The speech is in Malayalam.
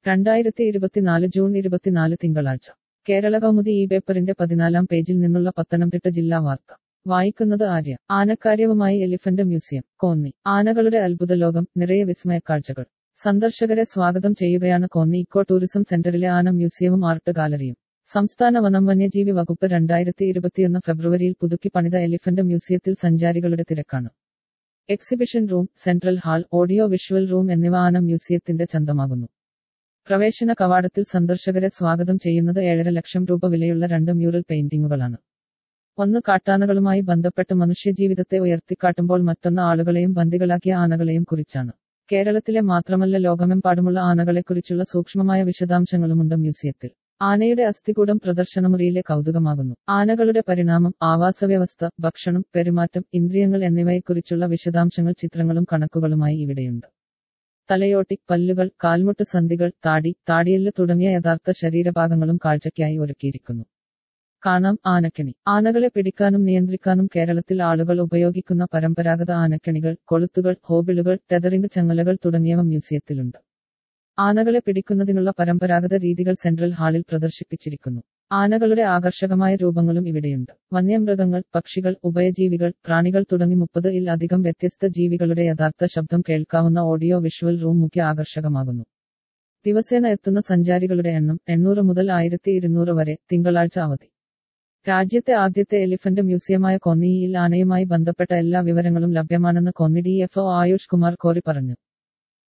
രണ്ടായിരത്തി ഇരുപത്തിനാല് ജൂൺ ഇരുപത്തിനാല് തിങ്കളാഴ്ച കേരള കൗമുദി ഈ പേപ്പറിന്റെ പതിനാലാം പേജിൽ നിന്നുള്ള പത്തനംതിട്ട ജില്ലാ വാർത്ത വായിക്കുന്നത് ആര്യ ആനക്കാര്യവുമായി എലിഫന്റ് മ്യൂസിയം കോന്നി ആനകളുടെ അത്ഭുത ലോകം നിറയെ വിസ്മയക്കാഴ്ചകൾ സന്ദർശകരെ സ്വാഗതം ചെയ്യുകയാണ് കോന്നി ഇക്കോ ടൂറിസം സെന്ററിലെ ആന മ്യൂസിയവും ആർട്ട് ഗാലറിയും സംസ്ഥാന വനം വന്യജീവി വകുപ്പ് രണ്ടായിരത്തി ഇരുപത്തിയൊന്ന് ഫെബ്രുവരിയിൽ പുതുക്കി പണിത എലിഫന്റ് മ്യൂസിയത്തിൽ സഞ്ചാരികളുടെ തിരക്കാണ് exhibition room central hall audio visual room എന്നിവ ആന മ്യൂസിയത്തിന്റെ ചന്തമാകുന്നു പ്രവേശന കവാടത്തിൽ സന്ദർശകരെ സ്വാഗതം ചെയ്യുന്നത് ഏഴര ലക്ഷം രൂപ വിലയുള്ള രണ്ട് മ്യൂറൽ പെയിന്റിങ്ങുകളാണ് ഒന്ന് കാട്ടാനകളുമായി ബന്ധപ്പെട്ട് മനുഷ്യജീവിതത്തെ ഉയർത്തിക്കാട്ടുമ്പോൾ മറ്റൊന്ന് ആളുകളെയും ബന്ദികളാക്കിയ ആനകളെയും കുറിച്ചാണ് കേരളത്തിലെ മാത്രമല്ല ലോകമെമ്പാടുമുള്ള ആനകളെക്കുറിച്ചുള്ള സൂക്ഷ്മമായ വിശദാംശങ്ങളുമുണ്ട് മ്യൂസിയത്തിൽ ആനയുടെ അസ്ഥികൂടം പ്രദർശനമുറിയിലെ കൗതുകമാകുന്നു ആനകളുടെ പരിണാമം ആവാസവ്യവസ്ഥ ഭക്ഷണം പെരുമാറ്റം ഇന്ദ്രിയങ്ങൾ എന്നിവയെക്കുറിച്ചുള്ള വിശദാംശങ്ങൾ ചിത്രങ്ങളും കണക്കുകളുമായി ഇവിടെയുണ്ട് തലയോട്ടി പല്ലുകൾ കാൽമുട്ട് സന്ധികൾ താടി താടിയെല്ല് തുടങ്ങിയ യഥാർത്ഥ ശരീരഭാഗങ്ങളും കാഴ്ചയ്ക്കായി ഒരുക്കിയിരിക്കുന്നു കാണാം ആനക്കെണി ആനകളെ പിടിക്കാനും നിയന്ത്രിക്കാനും കേരളത്തിൽ ആളുകൾ ഉപയോഗിക്കുന്ന പരമ്പരാഗത ആനക്കെണികൾ കൊളുത്തുകൾ ഹോബിളുകൾ ടെതറിംഗ് ചങ്ങലകൾ തുടങ്ങിയവ മ്യൂസിയത്തിലുണ്ട് ആനകളെ പിടിക്കുന്നതിനുള്ള പരമ്പരാഗത രീതികൾ സെൻട്രൽ ഹാളിൽ പ്രദർശിപ്പിച്ചിരിക്കുന്നു ആനകളുടെ ആകർഷകമായ രൂപങ്ങളും ഇവിടെയുണ്ട് വന്യമൃഗങ്ങൾ പക്ഷികൾ ഉഭയജീവികൾ പ്രാണികൾ തുടങ്ങി മുപ്പത് ഇൽ അധികം വ്യത്യസ്ത ജീവികളുടെ യഥാർത്ഥ ശബ്ദം കേൾക്കാവുന്ന ഓഡിയോ വിഷ്വൽ റൂം മുഖ്യ ആകർഷകമാകുന്നു ദിവസേന എത്തുന്ന സഞ്ചാരികളുടെ എണ്ണം എണ്ണൂറ് മുതൽ ആയിരത്തി ഇരുന്നൂറ് വരെ തിങ്കളാഴ്ച അവധി രാജ്യത്തെ ആദ്യത്തെ എലിഫന്റ് മ്യൂസിയമായ കൊന്നിയിൽ ആനയുമായി ബന്ധപ്പെട്ട എല്ലാ വിവരങ്ങളും ലഭ്യമാണെന്ന് Konni D F O Ayush Kumar Kori പറഞ്ഞു